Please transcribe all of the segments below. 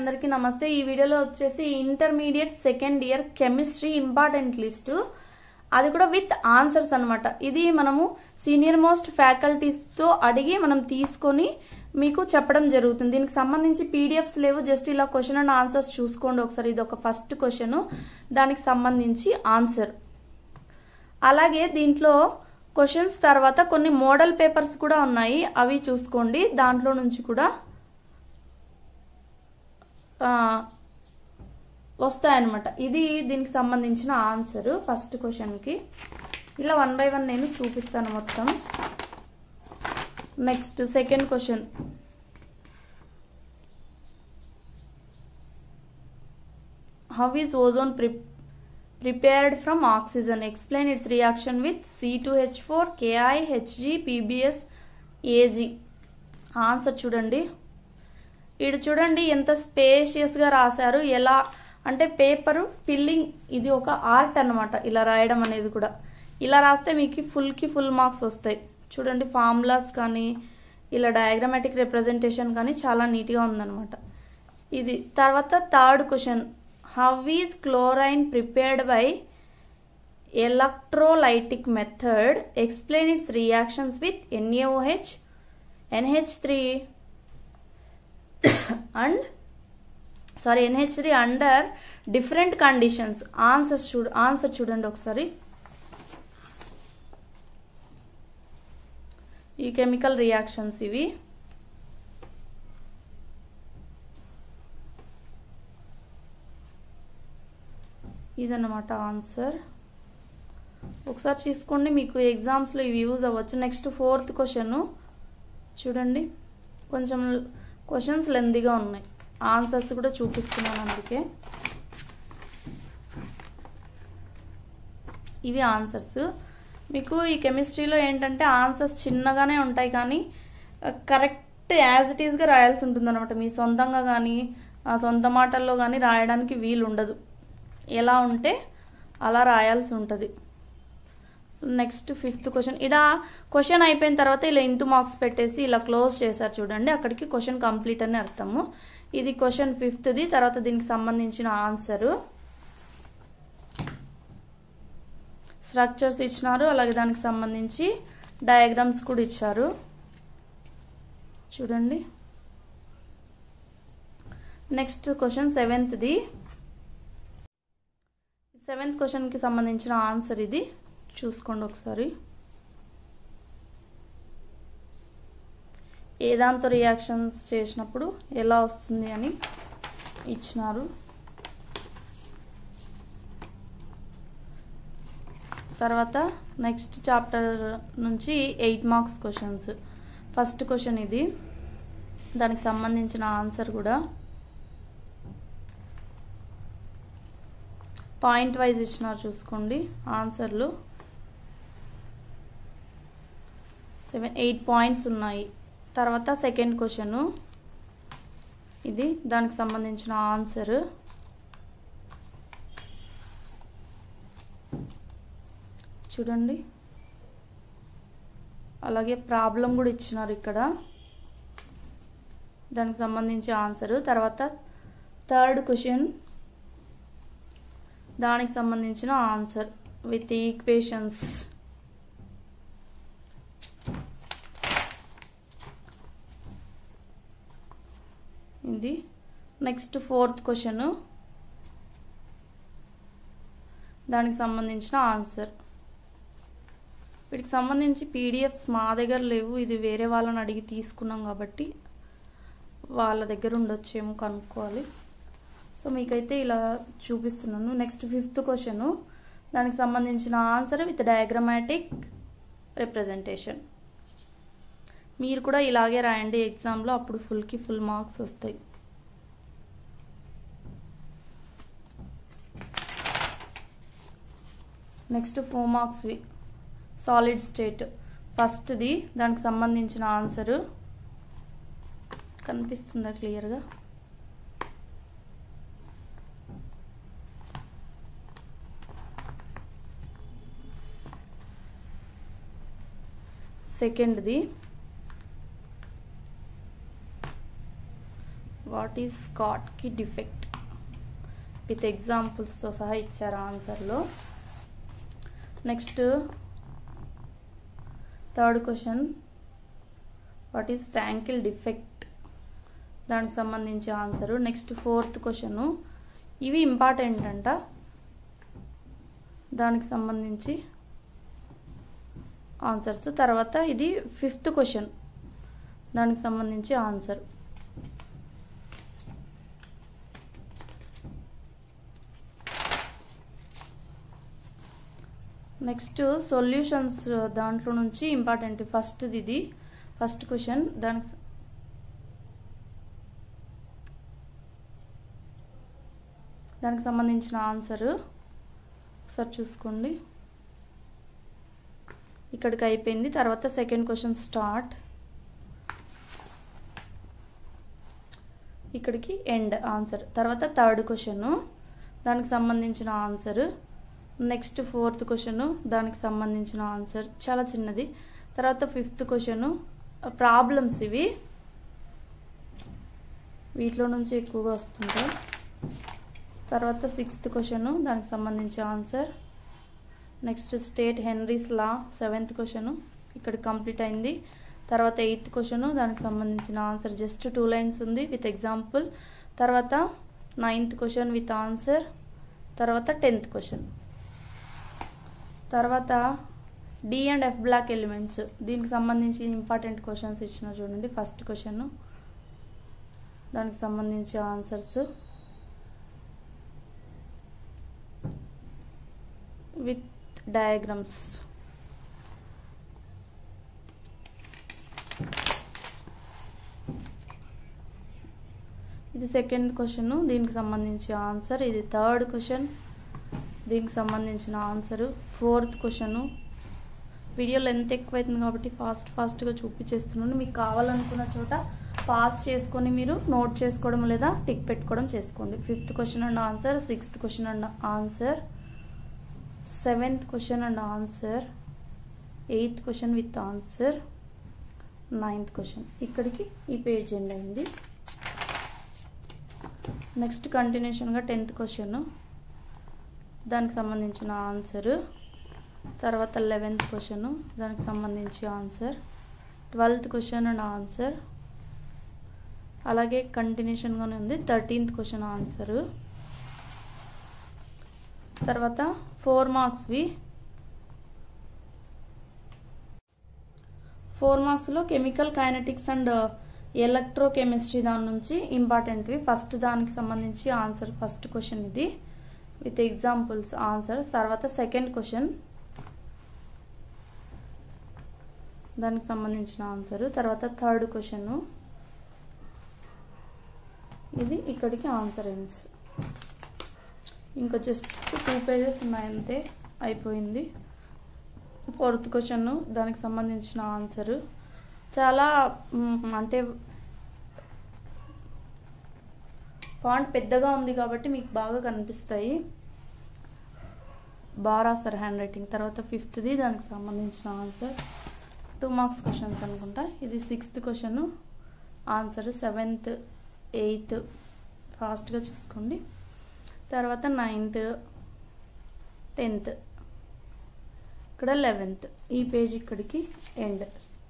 అందరికీ నమస్తే ఈ వీడియోలో వచ్చేసి intermediate second year chemistry important list అది కూడా విత్ ఆన్సర్స్ అన్నమాట ఇది మనము సీనియర్ మోస్ట్ ఫ్యాకల్టీస్తో అడిగి మనం తీసుకొని మీకు చెప్పడం జరుగుతుంది దీనికి సంబంధించి పీడిఎఫ్స్ లేవు జస్ట్ ఇలా క్వశ్చన్ అండ్ ఆన్సర్స్ చూసుకోండి ఒకసారి ఇది ఒక ఫస్ట్ క్వశ్చన్ దానికి సంబంధించి ఆన్సర్ అలాగే దీంట్లో క్వశ్చన్స్ తర్వాత కొన్ని మోడల్ పేపర్స్ కూడా ఉన్నాయి అవి చూసుకోండి దాంట్లో నుంచి కూడా ఆ, వస్తాయన్నమాట ఇది దీనికి సంబంధించిన ఆన్సర్ ఫస్ట్ క్వశ్చన్కి ఇలా వన్ బై వన్ నేను చూపిస్తాను మొత్తం next second question how is ozone pre prepared from oxygen explain its reaction with C two H four KI HG PBS AG answer చూడండి ఇటు చూడండి ఎంత స్పేషియస్గా రాశారు ఎలా అంటే పేపర్ ఫిల్లింగ్ ఇది ఒక ఆర్ట్ అన్నమాట ఇలా రాయడం అనేది కూడా ఇలా రాస్తే మీకు ఫుల్కి ఫుల్ మార్క్స్ వస్తాయి చూడండి ఫార్ములాస్ కానీ ఇలా డయాగ్రామాటిక్ రిప్రజెంటేషన్ కానీ చాలా నీట్గా ఉందన్నమాట ఇది తర్వాత third question how is chlorine prepared by electrolytic method explain its reactions with NAOH NH three and sorry NH three under different conditions answer చూడ ఆన్సర్ చూడండి ఒకసారి ఈ కెమికల్ రియాక్షన్స్ ఇవి ఇదన్నమాట ఆన్సర్ ఒకసారి చూసుకోండి మీకు ఎగ్జామ్స్లో ఇవి యూజ్ అవ్వచ్చు నెక్స్ట్ ఫోర్త్ క్వశ్చన్ చూడండి కొంచెం క్వశ్చన్స్ లెందీగా ఉన్నాయి ఆన్సర్స్ కూడా చూపిస్తున్నాను అందుకే ఇవి ఆన్సర్స్ మీకు ఈ కెమిస్ట్రీలో ఏంటంటే ఆన్సర్స్ చిన్నగానే ఉంటాయి కానీ కరెక్ట్ యాజ్ ఇట్ ఈస్గా రాయాల్సి ఉంటుంది అనమాట మీ సొంతంగా కానీ ఆ సొంత మాటల్లో కానీ రాయడానికి వీలు ఉండదు ఎలా ఉంటే అలా రాయాల్సి ఉంటుంది నెక్స్ట్ ఫిఫ్త్ క్వశ్చన్ ఇలా క్వశ్చన్ అయిపోయిన తర్వాత ఇలా ఇంటూ మార్క్స్ పెట్టేసి ఇలా క్లోజ్ చేశారు చూడండి అక్కడికి క్వశ్చన్ కంప్లీట్ అని అర్థము ఇది క్వశ్చన్ ఫిఫ్త్ది తర్వాత దీనికి సంబంధించిన ఆన్సరు స్ట్రక్చర్స్ ఇచ్చినారు అలాగే దానికి సంబంధించి డయాగ్రామ్స్ కూడా ఇచ్చారు చూడండి నెక్స్ట్ క్వశ్చన్ సెవెంత్ది సెవెంత్ క్వశ్చన్కి సంబంధించిన ఆన్సర్ ఇది చూసుకోండి ఒకసారి ఏదాంతో రియాక్షన్స్ చేసినప్పుడు ఎలా వస్తుంది అని ఇచ్చినారు తర్వాత నెక్స్ట్ చాప్టర్ నుంచి eight marks questions first question ఇది దానికి సంబంధించిన ఆన్సర్ కూడా పాయింట్ వైజ్ ఇచ్చినారు చూసుకోండి ఆన్సర్లు సెవెన్ ఎయిట్ పాయింట్స్ ఉన్నాయి తర్వాత సెకండ్ క్వశ్చన్ ఇది దానికి సంబంధించిన ఆన్సర్ చూడండి అలాగే ప్రాబ్లం కూడా ఇచ్చినారు ఇక్కడ దానికి సంబంధించి ఆన్సరు తర్వాత థర్డ్ క్వశ్చన్ దానికి సంబంధించిన ఆన్సర్ విత్ ఈక్వేషన్స్ ఇది నెక్స్ట్ ఫోర్త్ క్వశ్చన్ దానికి సంబంధించిన ఆన్సర్ వీటికి సంబంధించి పీడిఎఫ్స్ మా దగ్గర లేవు ఇది వేరే వాళ్ళని అడిగి తీసుకున్నాం కాబట్టి వాళ్ళ దగ్గర ఉండొచ్చేమో కనుక్కోవాలి సో మీకైతే ఇలా చూపిస్తున్నాను నెక్స్ట్ ఫిఫ్త్ క్వశ్చన్ దానికి సంబంధించిన ఆన్సర్ విత్ డయాగ్రమాటిక్ రిప్రజెంటేషన్ మీరు కూడా ఇలాగే రాయండి ఎగ్జామ్లో అప్పుడు ఫుల్కి ఫుల్ మార్క్స్ వస్తాయి నెక్స్ట్ ఫోర్ మార్క్స్వి సాలిడ్ స్టేట్ ఫస్ట్ది దానికి సంబంధించిన ఆన్సరు కనిపిస్తుందా క్లియర్గా సెకండ్ది what is Schottky defect with ఎగ్జాంపుల్స్తో సహా ఇచ్చారు ఆన్సర్లో next third question what is Frenkel defect దానికి సంబంధించి ఆన్సరు నెక్స్ట్ ఫోర్త్ క్వశ్చను ఇవి ఇంపార్టెంట్ అంట దానికి సంబంధించి ఆన్సర్స్ తర్వాత ఇది ఫిఫ్త్ క్వశ్చన్ దానికి సంబంధించి ఆన్సర్ నెక్స్ట్ సొల్యూషన్స్ దాంట్లో నుంచి ఇంపార్టెంట్ ఫస్ట్ ఇది ఫస్ట్ క్వశ్చన్ దానికి దానికి సంబంధించిన ఆన్సర్ ఒకసారి చూసుకోండి ఇక్కడికి అయిపోయింది తర్వాత సెకండ్ క్వశ్చన్ స్టార్ట్ ఇక్కడికి ఎండ్ ఆన్సర్ తర్వాత థర్డ్ క్వశ్చన్ దానికి సంబంధించిన ఆన్సర్ నెక్స్ట్ ఫోర్త్ క్వశ్చన్ దానికి సంబంధించిన ఆన్సర్ చాలా చిన్నది తర్వాత ఫిఫ్త్ క్వశ్చన్ ప్రాబ్లమ్స్ ఇవి వీటిలో నుంచి ఎక్కువగా వస్తుంటాయి తర్వాత సిక్స్త్ క్వశ్చన్ దానికి సంబంధించి answer next state Henry's law seventh question ఇక్కడ కంప్లీట్ అయింది తర్వాత ఎయిత్ క్వశ్చన్ దానికి సంబంధించిన ఆన్సర్ జస్ట్ టూ లైన్స్ ఉంది విత్ ఎగ్జాంపుల్ తర్వాత నైన్త్ క్వశ్చన్ విత్ ఆన్సర్ తర్వాత టెన్త్ క్వశ్చన్ తర్వాత D and F block elements దీనికి సంబంధించి ఇంపార్టెంట్ క్వశ్చన్స్ ఇచ్చిన చూడండి ఫస్ట్ క్వశ్చన్ దానికి సంబంధించి ఆన్సర్స్ విత్ డయాగ్రామ్స్ ఇది సెకండ్ క్వశ్చన్ దీనికి సంబంధించి ఆన్సర్ ఇది థర్డ్ క్వశ్చన్ దీనికి సంబంధించిన answer fourth question video length ఎక్కువైతుంది కాబట్టి ఫాస్ట్ ఫాస్ట్గా చూపించేస్తున్నాను మీకు కావాలనుకున్న చోట పాస్ చేసుకొని మీరు నోట్ చేసుకోవడం లేదా టిక్ పెట్టుకోవడం చేసుకోండి fifth question and answer sixth question and answer seventh question and answer eighth question with answer ninth question ఇక్కడికి ఈ పేజ్ ఎండ్ అయింది నెక్స్ట్ కంటిన్యూషన్గా టెన్త్ క్వశ్చన్ దానికి సంబంధించిన ఆన్సర్ తర్వాత లెవెన్త్ క్వశ్చన్ దానికి సంబంధించి answer twelfth question and answer అలాగే కంటిన్యూషన్గానే ఉంది థర్టీన్త్ క్వశ్చన్ ఆన్సరు తర్వాత ఫోర్ మార్క్స్వి ఫోర్ మార్క్స్లో కెమికల్ కైనటిక్స్ అండ్ ఎలక్ట్రోకెమిస్ట్రీ దాని నుంచి ఇంపార్టెంట్వి ఫస్ట్ దానికి సంబంధించి ఆన్సర్ ఫస్ట్ క్వశ్చన్ ఇది విత్ ఎగ్జాంపుల్స్ ఆన్సర్ తర్వాత సెకండ్ క్వశ్చన్ దానికి సంబంధించిన ఆన్సర్ తర్వాత థర్డ్ క్వశ్చన్ ఇది ఇక్కడికి ఆన్సర్ ఎండ్స్ ఇంకా జస్ట్ టూ పేజెస్ ఉన్నాయంతే అయిపోయింది ఫోర్త్ క్వశ్చన్ దానికి సంబంధించిన ఆన్సర్ చాలా మ్, అంటే ఫాంట్ పెద్దగా ఉంది కాబట్టి మీకు బాగా కనిపిస్తాయి బాగా రాస్తారు హ్యాండ్ రైటింగ్ తర్వాత ఫిఫ్త్ది దానికి సంబంధించిన ఆన్సర్ టూ మార్క్స్ క్వశ్చన్స్ అనుకుంటా ఇది sixth question answer seventh eighth ఫాస్ట్గా చూసుకోండి తర్వాత నైన్త్ టెన్త్ ఇక్కడ లెవెన్త్ ఈ పేజ్ ఇక్కడికి ఎండ్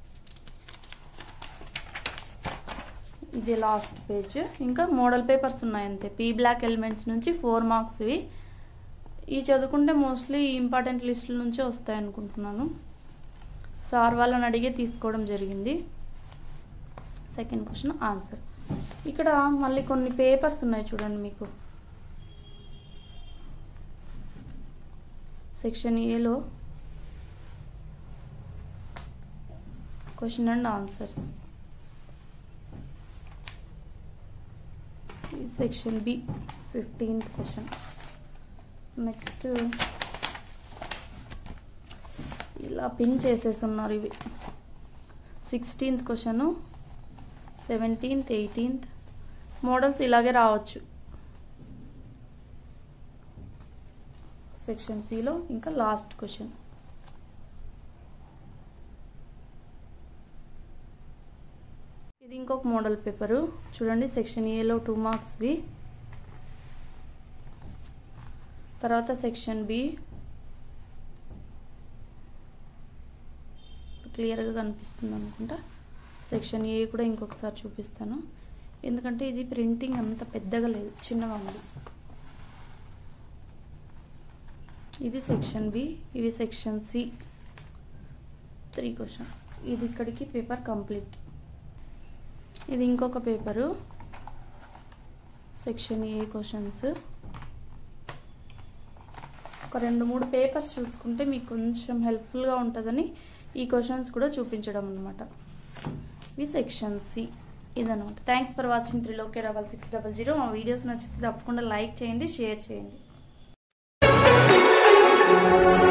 ఇది లాస్ట్ పేజ్ ఇంకా మోడల్ పేపర్స్ ఉన్నాయి అంతే పీ బ్లాక్ ఎలిమెంట్స్ నుంచి ఫోర్ మార్క్స్వి ఈ చదువుకుంటే మోస్ట్లీ ఇంపార్టెంట్ లిస్టుల నుంచే వస్తాయి అనుకుంటున్నాను సార్ వాళ్ళని అడిగే తీసుకోవడం జరిగింది సెకండ్ క్వశ్చన్ ఆన్సర్ ఇక్కడ మళ్ళీ కొన్ని పేపర్స్ ఉన్నాయి చూడండి మీకు సెక్షన్ ఏలో question and answers section B fifteenth question next ఇలా పిన్ చేసేసి ఉన్నారు ఇవి sixteenth question seventeenth eighteenth models ఇలాగే రావచ్చు సెక్షన్ సిలో ఇంకా లాస్ట్ క్వశ్చన్ ఇది ఇంకొక మోడల్ పేపరు చూడండి సెక్షన్ ఏలో టూ మార్క్స్వి తర్వాత సెక్షన్ బి క్లియర్గా కనిపిస్తుంది అనుకుంటా సెక్షన్ ఏ కూడా ఇంకొకసారి చూపిస్తాను ఎందుకంటే ఇది ప్రింటింగ్ అంత పెద్దగా లేదు చిన్నగా ఉంది ఇది సెక్షన్ బి ఇవి సెక్షన్ సి త్రీ క్వశ్చన్ ఇది ఇక్కడికి పేపర్ కంప్లీట్ ఇది ఇంకొక పేపరు సెక్షన్ ఏ క్వశ్చన్స్ ఒక రెండు మూడు పేపర్స్ చూసుకుంటే మీకు కొంచెం హెల్ప్ఫుల్గా ఉంటుందని ఈ క్వశ్చన్స్ కూడా చూపించడం అనమాట ఇవి సెక్షన్ సి ఇదనమాట థ్యాంక్స్ ఫర్ వాచింగ్ త్రీ లోకే డబల్ సిక్స్ డబల్ జీరో మా వీడియోస్ నచ్చితే తప్పకుండా లైక్ చేయండి షేర్ చేయండి